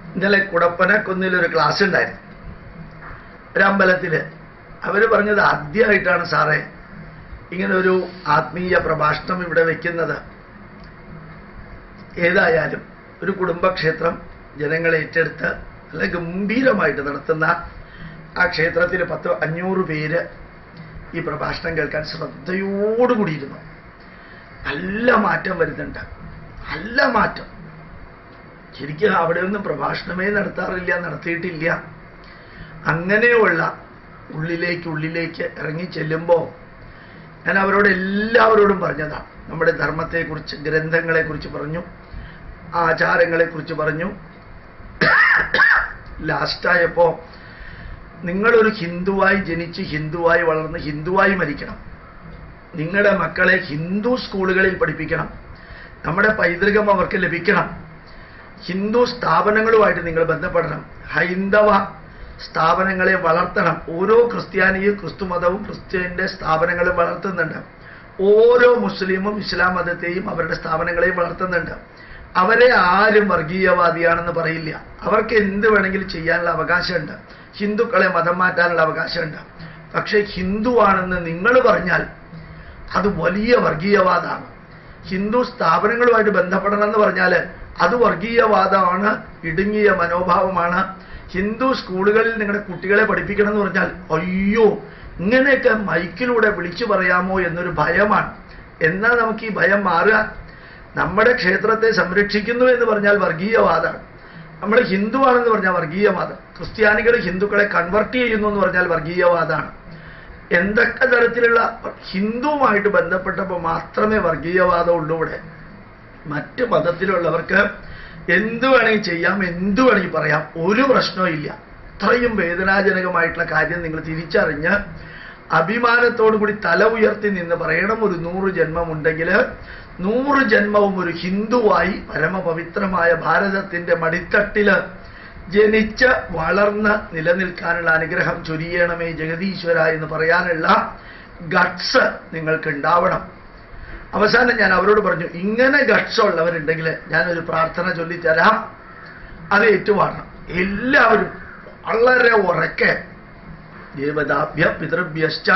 ഇന്നലെ കുടപ്പനക്കുന്നിലൊരു ക്ലാസ് ഉണ്ടായിരുന്നു ഒരു അമ്പലത്തില് അവര് പറഞ്ഞത് ആദ്യമായിട്ടാണ് സാറേ ഇങ്ങനെ ഒരു ആത്മീയ പ്രഭാഷണം ഇവിടെ വെക്കുന്നത് ഏതായാലും ഒരു കുടുംബക്ഷേത്രം ജനങ്ങളെ ഏറ്റെടുത്ത് നല്ല ഗംഭീരമായിട്ട് നടത്തുന്ന ആ ക്ഷേത്രത്തിൽ പത്ത് അഞ്ഞൂറ് പേര് ഈ പ്രഭാഷണം കേൾക്കാൻ ശ്രദ്ധയോടുകൂടിയിരുന്നു നല്ല മാറ്റം വരുന്നുണ്ട് നല്ല മാറ്റം ശരിക്കും അവിടെ ഒന്നും പ്രഭാഷണമേ നടത്താറില്ല നടത്തിയിട്ടില്ല അങ്ങനെയുള്ള ഉള്ളിലേക്ക് ഉള്ളിലേക്ക് ഇറങ്ങി ചെല്ലുമ്പോൾ ഞാൻ അവരോട് എല്ലാവരോടും പറഞ്ഞതാണ് നമ്മുടെ ധർമ്മത്തെക്കുറിച്ച് ഗ്രന്ഥങ്ങളെക്കുറിച്ച് പറഞ്ഞു ആചാരങ്ങളെക്കുറിച്ച് പറഞ്ഞു ലാസ്റ്റായപ്പോൾ നിങ്ങളൊരു ഹിന്ദുവായി ജനിച്ച് ഹിന്ദുവായി വളർന്ന് ഹിന്ദുവായി മരിക്കണം നിങ്ങളുടെ മക്കളെ ഹിന്ദു സ്കൂളുകളിൽ പഠിപ്പിക്കണം നമ്മുടെ പൈതൃകം അവർക്ക് ലഭിക്കണം ഹിന്ദു സ്ഥാപനങ്ങളുമായിട്ട് നിങ്ങൾ ബന്ധപ്പെടണം ഹൈന്ദവ സ്ഥാപനങ്ങളെ വളർത്തണം ഓരോ ക്രിസ്ത്യാനിയും ക്രിസ്തു മതവും ക്രിസ്ത്യന്റെ സ്ഥാപനങ്ങളും വളർത്തുന്നുണ്ട് ഓരോ മുസ്ലിമും ഇസ്ലാം മതത്തെയും അവരുടെ സ്ഥാപനങ്ങളെയും വളർത്തുന്നുണ്ട് അവരെ ആരും വർഗീയവാദിയാണെന്ന് പറയില്ല അവർക്ക് എന്ത് വേണമെങ്കിലും ചെയ്യാനുള്ള അവകാശമുണ്ട് ഹിന്ദുക്കളെ മതം മാറ്റാനുള്ള അവകാശമുണ്ട് പക്ഷേ ഹിന്ദുവാണെന്ന് നിങ്ങൾ പറഞ്ഞാൽ അത് വലിയ വർഗീയവാദമാണ് ഹിന്ദു സ്ഥാപനങ്ങളുമായിട്ട് ബന്ധപ്പെടണം എന്ന് പറഞ്ഞാൽ അത് വർഗീയവാദമാണ് ഇടുങ്ങിയ മനോഭാവമാണ് ഹിന്ദു സ്കൂളുകളിൽ നിങ്ങളുടെ കുട്ടികളെ പഠിപ്പിക്കണം എന്ന് പറഞ്ഞാൽ അയ്യോ ഇങ്ങനെയൊക്കെ മൈക്കിലൂടെ വിളിച്ചു പറയാമോ എന്നൊരു ഭയമാണ് എന്നാൽ നമുക്ക് ഈ ഭയം മാറുക നമ്മുടെ ക്ഷേത്രത്തെ സംരക്ഷിക്കുന്നു എന്ന് പറഞ്ഞാൽ വർഗീയവാദമാണ് നമ്മൾ ഹിന്ദുവാണെന്ന് പറഞ്ഞാൽ വർഗീയവാദം ക്രിസ്ത്യാനികൾ ഹിന്ദുക്കളെ കൺവെർട്ട് ചെയ്യുന്നു എന്ന് പറഞ്ഞാൽ വർഗീയവാദമാണ് എന്തൊക്കെ തരത്തിലുള്ള ഹിന്ദുവുമായിട്ട് ബന്ധപ്പെട്ടപ്പോൾ മാത്രമേ വർഗീയവാദം ഉള്ളൂ ഇവിടെ മറ്റ് മതത്തിലുള്ളവർക്ക് എന്തു വേണമെങ്കിൽ ചെയ്യാം എന്തു വേണമെങ്കിൽ പറയാം ഒരു പ്രശ്നവും ഇല്ല അത്രയും വേദനാജനകമായിട്ടുള്ള കാര്യം നിങ്ങൾ തിരിച്ചറിഞ്ഞ് അഭിമാനത്തോടു കൂടി തല ഉയർത്തി നിന്ന് പറയണം ഒരു നൂറ് ജന്മമുണ്ടെങ്കിൽ നൂറ് ജന്മവും ഒരു ഹിന്ദുവായി പരമപവിത്രമായ ഭാരതത്തിന്റെ മടിത്തട്ടില് ജനിച്ച് വളർന്ന് നിലനിൽക്കാനുള്ള അനുഗ്രഹം ചൊരിയണമേ ജഗതീശ്വര എന്ന് പറയാനുള്ള ഗട്സ് നിങ്ങൾക്ക് ഉണ്ടാവണം അവസാനം ഞാൻ അവരോട് പറഞ്ഞു ഇങ്ങനെ ഗട്സ് ഉള്ളവരുണ്ടെങ്കിൽ ഞാനൊരു പ്രാർത്ഥന ചൊല്ലിത്തരാം അത് ഏറ്റുപാടണം എല്ലാവരും വളരെ ഉറക്കെ ദേവതാഭ്യ പിതൃഭ്യശ്ച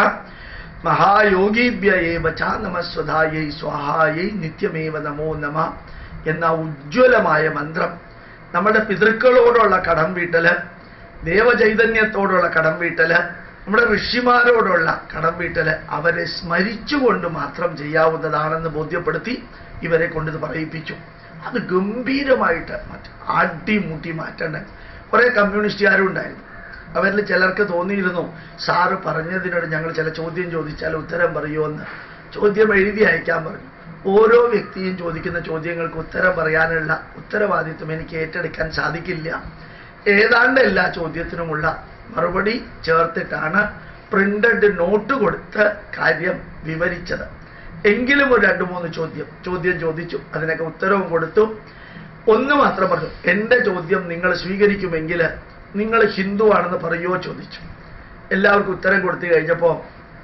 മഹായോഗീഭ്യ ഏവ ച നമസ്വധായൈ സ്വാഹായൈ നിത്യമേവ നമോ നമ എന്ന ഉജ്ജ്വലമായ മന്ത്രം നമ്മുടെ പിതൃക്കളോടുള്ള കടം വീട്ടല് ദേവചൈതന്യത്തോടുള്ള കടം വീട്ടല് നമ്മുടെ ഋഷിമാരോടുള്ള കടം വീട്ടല് അവരെ സ്മരിച്ചുകൊണ്ട് മാത്രം ചെയ്യാവുന്നതാണെന്ന് ബോധ്യപ്പെടുത്തി ഇവരെ കൊണ്ട് ഇത് പറയിപ്പിച്ചു അത് ഗംഭീരമായിട്ട് മാറ്റം അടിമുട്ടി മാറ്റണ്ടേ കുറെ കമ്മ്യൂണിസ്റ്റുകാരും ഉണ്ടായിരുന്നു അവരിൽ ചിലർക്ക് തോന്നിയിരുന്നു സാറ് പറഞ്ഞതിനോട് ഞങ്ങൾ ചില ചോദ്യം ചോദിച്ചാൽ ഉത്തരം പറയുമെന്ന് ചോദ്യം എഴുതി അയക്കാൻ പറഞ്ഞു ഓരോ വ്യക്തിയും ചോദിക്കുന്ന ചോദ്യങ്ങൾക്ക് ഉത്തരം പറയാനുള്ള ഉത്തരവാദിത്വം എനിക്ക് ഏറ്റെടുക്കാൻ സാധിക്കില്ല ഏതാണ്ട് എല്ലാ ചോദ്യത്തിനുമുള്ള മറുപടി ചേർത്തിട്ടാണ് പ്രിന്റഡ് നോട്ട് കൊടുത്ത് കാര്യം വിവരിച്ചത് എങ്കിലും ഒരു രണ്ട് മൂന്ന് ചോദ്യം ചോദ്യം ചോദിച്ചു അതിനൊക്കെ ഉത്തരവും കൊടുത്തു ഒന്ന് മാത്രം പറഞ്ഞു എന്റെ ചോദ്യം നിങ്ങൾ സ്വീകരിക്കുമെങ്കിൽ നിങ്ങൾ ഹിന്ദു ആണെന്ന് പറയുമോ ചോദിച്ചു എല്ലാവർക്കും ഉത്തരം കൊടുത്തു കഴിഞ്ഞപ്പോൾ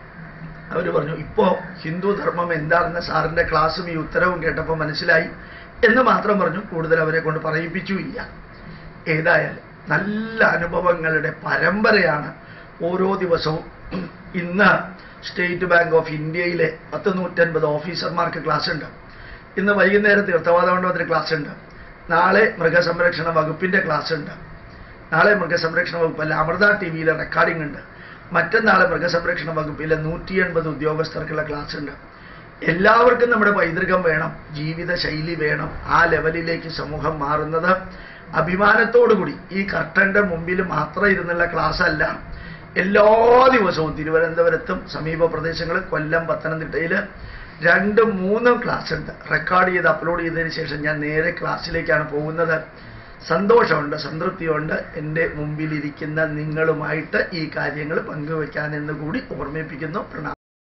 അവർ പറഞ്ഞു ഇപ്പോ ഹിന്ദു ധർമ്മം എന്താണെന്ന് സാറിന്റെ ക്ലാസ്സും ഈ ഉത്തരവും കേട്ടപ്പോൾ മനസ്സിലായി എന്ന് മാത്രം പറഞ്ഞു കൂടുതൽ അവരെ കൊണ്ട് പറയിപ്പിച്ചുമില്ല ഏതായാലും നല്ല അനുഭവങ്ങളുടെ പരമ്പരയാണ് ഓരോ ദിവസവും ഇന്ന് സ്റ്റേറ്റ് ബാങ്ക് ഓഫ് ഇന്ത്യയിലെ പത്ത് നൂറ്റൻപത് ഓഫീസർമാർക്ക് ക്ലാസ് ഉണ്ട് ഇന്ന് വൈകുന്നേരം തീർത്ഥവാദമണ്ഡപത്തിന് ക്ലാസ് ഉണ്ട് നാളെ മൃഗസംരക്ഷണ വകുപ്പിന്റെ ക്ലാസ് ഉണ്ട് നാളെ മൃഗസംരക്ഷണ വകുപ്പല്ല അമൃത ടി വിയിലെ റെക്കോർഡിംഗ് ഉണ്ട് മറ്റന്നാളെ മൃഗസംരക്ഷണ വകുപ്പിലെ നൂറ്റി എൺപത് ഉദ്യോഗസ്ഥർക്കുള്ള ക്ലാസ് ഉണ്ട് എല്ലാവർക്കും നമ്മുടെ പൈതൃകം വേണം ജീവിത ശൈലി വേണം ആ ലെവലിലേക്ക് സമൂഹം മാറുന്നത് അഭിമാനത്തോടുകൂടി ഈ കർട്ടന്റെ മുമ്പിൽ മാത്രം ഇരുന്നുള്ള ക്ലാസ് അല്ല എല്ലാ ദിവസവും തിരുവനന്തപുരത്തും സമീപ പ്രദേശങ്ങളിൽ കൊല്ലം പത്തനംതിട്ടയിൽ രണ്ടും മൂന്നും ക്ലാസ് ഉണ്ട് റെക്കോർഡ് ചെയ്ത് അപ്ലോഡ് ചെയ്തതിന് ശേഷം ഞാൻ നേരെ ക്ലാസ്സിലേക്കാണ് പോകുന്നത് സന്തോഷമുണ്ട് സംതൃപ്തിയുണ്ട് എൻ്റെ മുമ്പിലിരിക്കുന്ന നിങ്ങളുമായിട്ട് ഈ കാര്യങ്ങൾ പങ്കുവെക്കാനെന്ന് കൂടി ഓർമ്മിപ്പിക്കുന്നു പ്രണാമം